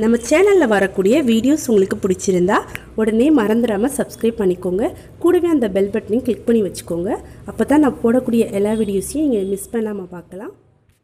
நம்ம சேனலில் வரக்கூடிய வீடியோஸ் உங்களுக்கு பிடிச்சிருந்தா உடனே மறந்துடாமல் சப்ஸ்கிரைப் பண்ணிக்கோங்க கூடவே அந்த பெல் பட்டனையும் கிளிக் பண்ணி வச்சுக்கோங்க அப்போ தான் நான் போடக்கூடிய எல்லா வீடியோஸையும் நீங்கள் மிஸ் பண்ணாமல் பார்க்கலாம்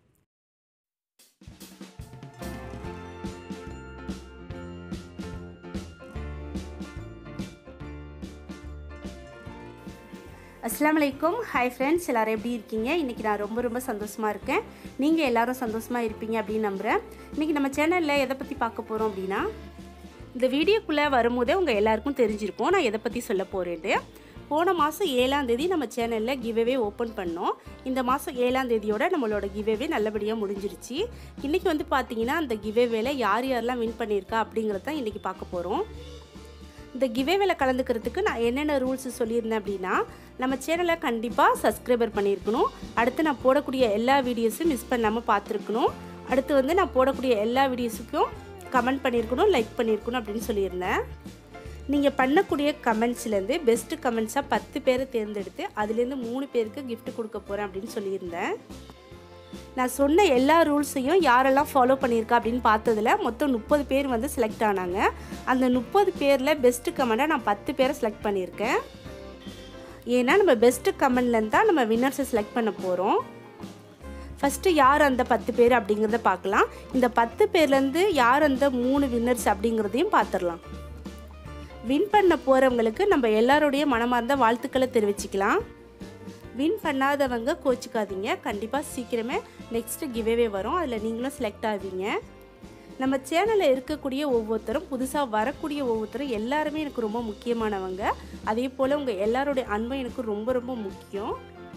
அஸ்லாம் வலைக்கும் ஹாய் ஃப்ரெண்ட்ஸ் எல்லோரும் எப்படி இருக்கீங்க இன்றைக்கி நான் ரொம்ப ரொம்ப சந்தோஷமாக இருக்கேன் நீங்கள் எல்லாரும் சந்தோஷமாக இருப்பீங்க அப்படின்னு நம்புகிறேன் இன்றைக்கி நம்ம சேனலில் எதை பற்றி பார்க்க போகிறோம் அப்படின்னா இந்த வீடியோக்குள்ளே வரும்போதே உங்கள் எல்லாருக்கும் தெரிஞ்சிருக்கும் நான் எதை பற்றி சொல்ல போகிறேன்ட்டு போன மாதம் ஏழாம் தேதி நம்ம சேனலில் கிவ்அவே ஓப்பன் பண்ணோம் இந்த மாதம் ஏழாம் தேதியோட நம்மளோட கிவ்அவே நல்லபடியாக முடிஞ்சிருச்சு இன்றைக்கி வந்து பார்த்தீங்கன்னா அந்த கிவ்அவேல யார் யாரெல்லாம் வின் பண்ணியிருக்கா அப்படிங்கிறத தான் இன்றைக்கி பார்க்க போகிறோம் இந்த கிவேவேல கலந்துக்கிறதுக்கு நான் என்னென்ன ரூல்ஸ் சொல்லியிருந்தேன் அப்படின்னா நம்ம சேனலை கண்டிப்பாக சப்ஸ்கிரைபர் பண்ணியிருக்கணும் அடுத்து நான் போடக்கூடிய எல்லா வீடியோஸும் மிஸ் பண்ணாமல் பார்த்துருக்கணும் அடுத்து வந்து நான் போடக்கூடிய எல்லா வீடியோஸுக்கும் கமெண்ட் பண்ணியிருக்கணும் லைக் பண்ணியிருக்கணும் அப்படின்னு சொல்லியிருந்தேன் நீங்கள் பண்ணக்கூடிய கமெண்ட்ஸ்லேருந்து பெஸ்ட்டு கமெண்ட்ஸாக பத்து பேரை தேர்ந்தெடுத்து அதுலேருந்து மூணு பேருக்கு gift கொடுக்க போகிறேன் அப்படின்னு சொல்லியிருந்தேன் நான் சொன்ன எல்லா ரூல்ஸையும் யாரெல்லாம் ஃபாலோ பண்ணியிருக்கா அப்படின்னு பார்த்ததுல மொத்தம் முப்பது பேர் வந்து செலக்ட் ஆனாங்க அந்த முப்பது பேரில் பெஸ்ட்டு கமெண்ட்டாக நான் பத்து பேரை செலக்ட் பண்ணியிருக்கேன் ஏன்னா நம்ம பெஸ்ட்டு கமெண்ட்லேருந்து தான் நம்ம வின்னர்ஸை செலக்ட் பண்ண போகிறோம் ஃபஸ்ட்டு யார் அந்த பத்து பேர் அப்படிங்கிறத பார்க்கலாம் இந்த பத்து பேர்லேருந்து யார் அந்த மூணு வின்னர்ஸ் அப்படிங்கிறதையும் பார்த்துடலாம் வின் பண்ண போகிறவங்களுக்கு நம்ம எல்லாருடைய மனமார்ந்த வாழ்த்துக்களை தெரிவிச்சுக்கலாம் வின் பண்ணாதவங்க கோச்சிக்காதீங்க கண்டிப்பாக சீக்கிரமே நெக்ஸ்ட்டு கிவேவே வரும் அதில் நீங்களும் செலக்ட் ஆவீங்க நம்ம சேனலில் இருக்கக்கூடிய ஒவ்வொருத்தரும் புதுசாக வரக்கூடிய ஒவ்வொருத்தரும் எல்லாருமே எனக்கு ரொம்ப முக்கியமானவங்க அதே போல் உங்கள் எல்லாருடைய அன்பும் எனக்கு ரொம்ப ரொம்ப முக்கியம்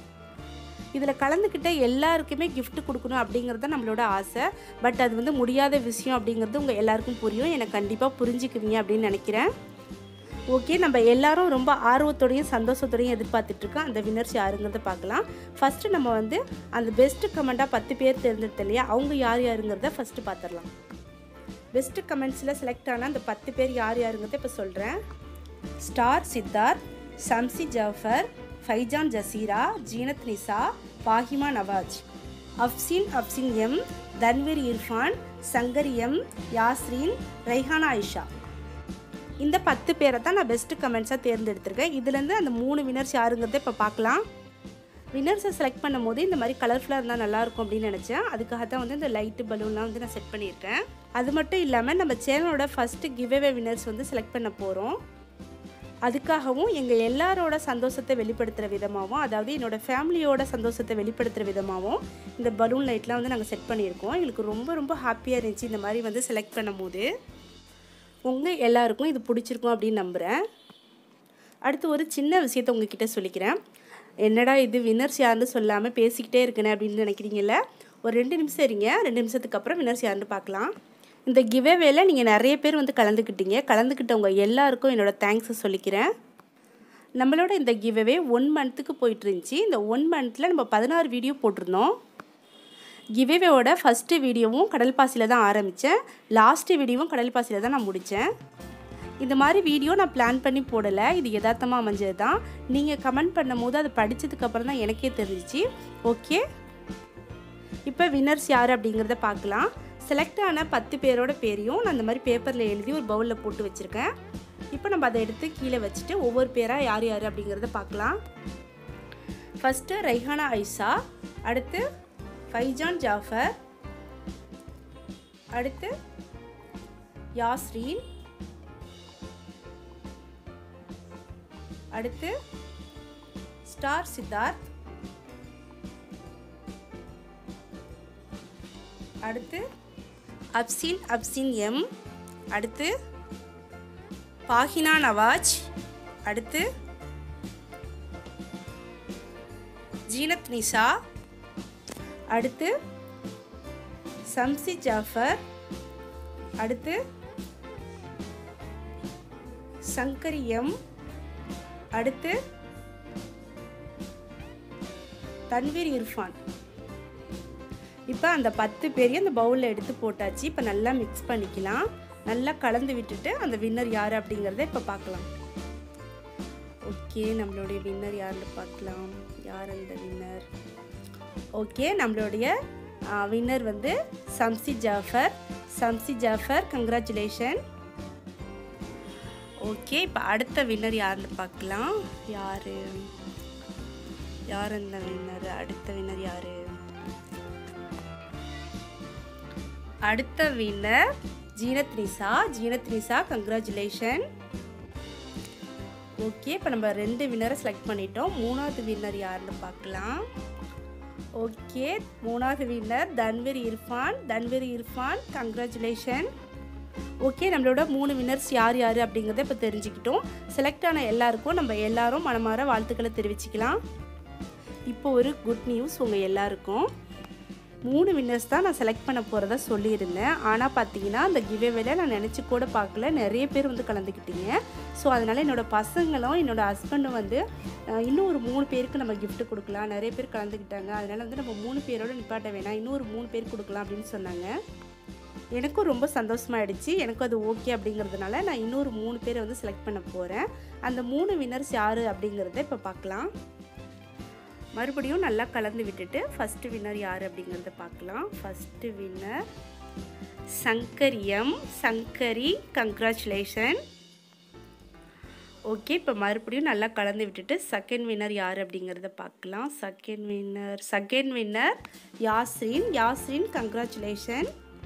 இதில் கலந்துக்கிட்ட எல்லாருக்குமே gift கொடுக்கணும் அப்படிங்கிறது தான் நம்மளோட ஆசை பட் அது வந்து முடியாத விஷயம் அப்படிங்கிறது உங்கள் எல்லாருக்கும் புரியும் எனக்கு கண்டிப்பாக புரிஞ்சுக்குவீங்க அப்படின்னு நினைக்கிறேன் ஓகே நம்ம எல்லாரும் ரொம்ப ஆர்வத்தோடையும் சந்தோஷத்தோடையும் எதிர்பார்த்துட்ருக்கோம் அந்த வின்னர்ஸ் யாருங்கிறத பார்க்கலாம் ஃபஸ்ட்டு நம்ம வந்து அந்த பெஸ்ட்டு கமெண்ட்டாக பத்து பேர் தேர்ந்தெடுத்த இல்லையா அவங்க யார் யாருங்கிறத ஃபஸ்ட்டு பார்த்துடலாம் பெஸ்ட்டு கமெண்ட்ஸில் செலக்ட் ஆன அந்த பத்து பேர் யார் யாருங்கிறத இப்போ சொல்கிறேன் star Siddharth Shamsi Jafar Faizan Jazeera Zeenat Nisa Fahima Nawaz Afsin Afsin M Tanveer Irfan Shankar M Yasreen Raihana Aisha இந்த பத்து பேரை தான் நான் பெஸ்ட்டு கமெண்ட்ஸாக தேர்ந்தெடுத்திருக்கேன் இதுலேருந்து அந்த மூணு வினர்ஸ் யாருங்கிறத இப்போ பார்க்கலாம் வினர்ஸை செலக்ட் பண்ணும் போது இந்த மாதிரி கலர்ஃபுல்லாக இருந்தால் நல்லாயிருக்கும் அப்படின்னு நினச்சேன் அதுக்காக தான் வந்து இந்த லைட்டு பலூன்லாம் வந்து நான் செட் பண்ணியிருக்கேன் அது மட்டும் இல்லாமல் நம்ம சேனலோட ஃபஸ்ட்டு கிவ்அவே வினர்ஸ் வந்து செலக்ட் பண்ண போகிறோம் அதுக்காகவும் எங்கள் எல்லாரோட சந்தோஷத்தை வெளிப்படுத்துகிற விதமாகவும் அதாவது என்னோடய ஃபேமிலியோட சந்தோஷத்தை வெளிப்படுத்துகிற விதமாகவும் இந்த பலூன் லைட்லாம் வந்து நாங்கள் செட் பண்ணியிருக்கோம் எங்களுக்கு ரொம்ப ரொம்ப ஹாப்பியாக இருந்துச்சு இந்த மாதிரி வந்து செலக்ட் பண்ணும்போது உங்கள் எல்லாருக்கும் இது பிடிச்சிருக்கும் அப்படின்னு நம்புகிறேன் அடுத்து ஒரு சின்ன விஷயத்தை உங்ககிட்ட சொல்லிக்கிறேன் என்னடா இது வின்னர்ஸ் யாருன்னு சொல்லாமல் பேசிக்கிட்டே இருக்கனே அப்படின்னு நினைக்கிறீங்கல்ல ஒரு ரெண்டு நிமிஷம் இருங்க ரெண்டு நிமிஷத்துக்கு அப்புறம் வின்னர்ஸ் யாருன்னு பார்க்கலாம் இந்த கிவேவேல நீங்கள் நிறைய பேர் வந்து கலந்துக்கிட்டீங்க கலந்துக்கிட்டவங்க எல்லாருக்கும் என்னோட தேங்க்ஸை சொல்லிக்கிறேன் நம்மளோட இந்த கிவ்அவே ஒன் மந்த்துக்கு போயிட்டு இருந்துச்சு இந்த ஒன் மந்த்தில் நம்ம பதினாறு வீடியோ போட்டிருந்தோம் கிவேவேவோட ஃபஸ்ட்டு வீடியோவும் கடல் பாசியில் தான் ஆரம்பித்தேன் லாஸ்ட்டு வீடியோவும் கடல் பாசியில் தான் நான் முடித்தேன் இந்த மாதிரி வீடியோ நான் பிளான் பண்ணி போடலை இது யதார்த்தமாக அமைஞ்சது தான் நீங்கள் கமெண்ட் பண்ணும்போது அதை படித்ததுக்கப்புறம் தான் எனக்கே தெரிஞ்சிச்சு ஓகே இப்போ வின்னர்ஸ் யார் அப்படிங்கிறத பார்க்கலாம் செலக்ட் ஆன பத்து பேரோட பேரையும் நான் இந்த மாதிரி பேப்பரில் எழுதி ஒரு பவுலில் போட்டு வச்சுருக்கேன் இப்போ நம்ம அதை எடுத்து கீழே வச்சுட்டு ஒவ்வொரு பேராக யார் யார் அப்படிங்கிறத பார்க்கலாம் ஃபஸ்ட்டு ரைஹானா ஐஷா அடுத்து ஃபைஜான் ஜாஃபர் அடுத்து யாஸ்ரீன் அடுத்து ஸ்டார் சித்தார்த் அடுத்து அப்சின் அப்சின் எம் அடுத்து பாஹினா நவாஜ் அடுத்து ஜீனத் நிஷா அடுத்து சம்சி ஜாஃபர் அடுத்து சங்கரி எம் அடுத்து தன்வீர் இர்ஃபான் இப்போ அந்த பத்து பேரையும் அந்த பவுலில் எடுத்து போட்டாச்சு இப்போ நல்லா மிக்ஸ் பண்ணிக்கலாம் நல்லா கலந்து விட்டுட்டு அந்த வின்னர் யார் அப்படிங்கிறத இப்போ பார்க்கலாம் ஓகே நம்மளுடைய வின்னர் யாருன்னு பார்க்கலாம் யார் அந்த வின்னர் ஓகே நம்மளுடைய வின்னர் வந்து சம்சி ஜாஃபர் சம்சி ஜாஃபர் கங்க்ராச்சுலேஷன் ஓகே இப்போ அடுத்த வின்னர் யாருன்னு பார்க்கலாம் யார் யார் அந்த வின்னர் அடுத்த வின்னர் யார் அடுத்த winner Zeenat Nisa Zeenat Nisa congratulation okay இப்போ நம்ம ரெண்டு வின்னரை செலக்ட் பண்ணிட்டோம் மூணாவது வின்னர் யாருன்னு பார்க்கலாம் ஓகே மூணாவது winner Tanveer Irfan Tanveer Irfan congratulation okay நம்மளோட மூணு வின்னர்ஸ் யார் யார் அப்படிங்கிறத இப்போ தெரிஞ்சுக்கிட்டோம் செலக்ட் ஆன எல்லாருக்கும் நம்ம எல்லாரும் மனமார வாழ்த்துக்களை தெரிவிச்சுக்கலாம் இப்போ ஒரு குட் நியூஸ் உங்கள் எல்லாருக்கும் மூணு வின்னர்ஸ் தான் நான் செலக்ட் பண்ண போகிறதா சொல்லியிருந்தேன் ஆனால் பார்த்தீங்கன்னா அந்த கிவேவேல நான் நினச்சி கூட பார்க்கல நிறைய பேர் வந்து கலந்துக்கிட்டீங்க ஸோ அதனால் என்னோடய பசங்களும் என்னோடய ஹஸ்பண்டும் வந்து அஹ், இன்னும் ஒரு மூணு பேருக்கு நம்ம gift கொடுக்கலாம் நிறைய பேர் கலந்துக்கிட்டாங்க அதனால் வந்து நம்ம மூணு பேரோட நிப்பாட்ட வேணாம் இன்னும் ஒரு மூணு பேர் கொடுக்கலாம் அப்படின்னு சொன்னாங்க எனக்கும் ரொம்ப சந்தோஷமாயிடுச்சு எனக்கும் அது ஓகே அப்படிங்கிறதுனால நான் இன்னொரு மூணு பேரை வந்து செலக்ட் பண்ண போகிறேன் அந்த மூணு வின்னர்ஸ் யார் அப்படிங்கிறத இப்போ பார்க்கலாம் மறுபடியும் நல்லா கலந்து விட்டுட்டு ஃபஸ்ட்டு வின்னர் யார் அப்படிங்கிறத பார்க்கலாம் ஃபஸ்ட்டு வின்னர் சங்கரியம் சங்கரி கங்க்ராச்சுலேஷன் ஓகே இப்போ மறுபடியும் நல்லா கலந்து விட்டுட்டு செகண்ட் வின்னர் யார் அப்படிங்கிறத பார்க்கலாம் second winner second winner Yasrin Yasrin congratulation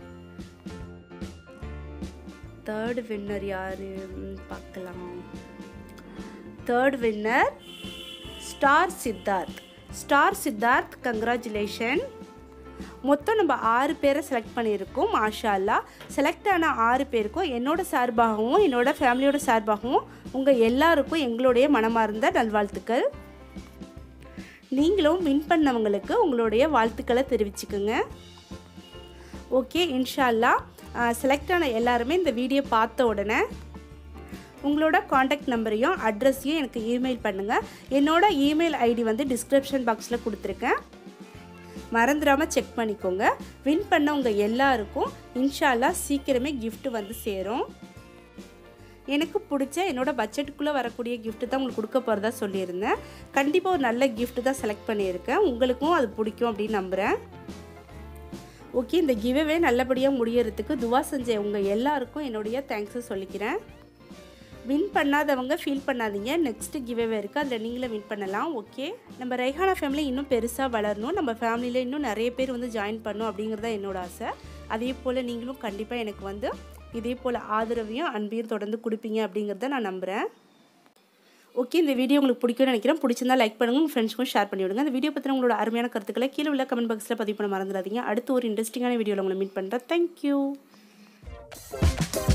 third winner யார் பார்க்கலாம் third winner star Siddharth star Siddharth congratulation மொத்தம் நம்ம ஆறு பேரை செலக்ட் பண்ணியிருக்கோம் மாஷா அல்லா செலக்ட் ஆன ஆறு பேருக்கும் என்னோட சார்பாகவும் என்னோட ஃபேமிலியோட சார்பாகவும் உங்கள் எல்லாருக்கும் எங்களுடைய மனமார்ந்த நல்வாழ்த்துக்கள் நீங்களும் வின் பண்ணவங்களுக்கு உங்களுடைய வாழ்த்துக்களை தெரிவிச்சுக்குங்க ஓகே இன்ஷால்லா செலக்ட் ஆன எல்லாருமே இந்த வீடியோ பார்த்த உடனே உங்களோட காண்டாக்ட் நம்பரையும் அட்ரஸையும் எனக்கு இமெயில் பண்ணுங்கள் என்னோட இமெயில் ஐடி வந்து டிஸ்கிரிப்ஷன் பாக்ஸில் கொடுத்துருக்கேன் மறந்துடாமல் செக் பண்ணிக்கோங்க வின் பண்ணவங்க எல்லாருக்கும் இன்ஷால்லா சீக்கிரமே gift வந்து சேரும் எனக்கு பிடிச்ச என்னோட பட்ஜெட்டுக்குள்ளே வரக்கூடிய gift தான் உங்களுக்கு கொடுக்க போகிறதா சொல்லியிருந்தேன் கண்டிப்பாக ஒரு நல்ல gift தான் செலக்ட் பண்ணியிருக்கேன் உங்களுக்கும் அது பிடிக்கும் அப்படின்னு நம்புகிறேன் ஓகே இந்த கிவ்வே நல்லபடியாக முடியறதுக்கு துவா செஞ்ச உங்கள் எல்லாருக்கும் என்னுடைய தேங்க்ஸை சொல்லிக்கிறேன் வின் பண்ணாதவங்க ஃபீல் பண்ணாதீங்க நெக்ஸ்ட் கிவ்வே இருக்குது அதில் நீங்களே வின் பண்ணலாம் ஓகே நம்ம ரைஹானா ஃபேமிலி இன்னும் பெருசாக வளரணும் நம்ம ஃபேமிலியில் இன்னும் நிறைய பேர் வந்து ஜாயின் பண்ணணும் அப்படிங்கிறது தான் என்னோட ஆசை அதே போல் நீங்களும் கண்டிப்பாக எனக்கு வந்து இதே போல் ஆதரவையும் அன்பையும் தொடர்ந்து கொடுப்பீங்க அப்படிங்கிறத நான் நம்புகிறேன் ஓகே இந்த வீடியோ உங்களுக்கு பிடிக்கும்னு நினைக்கிறேன் பிடிச்சிருந்தா லைக் பண்ணுங்க உங்கள் ஃப்ரெண்ட்ஸ்க்கும் ஷேர் பண்ணி விடுங்க இந்த வீடியோ பற்றின உங்களோட அருமையான கருத்துக்களை கீழே உள்ள கமெண்ட் பாக்ஸில் பதிவு பண்ண மறந்துடாதீங்க அடுத்து ஒரு இன்ட்ரெஸ்டிங்கான வீடியோவில் உங்களை மீட் பண்ணுறேன் தேங்க்யூ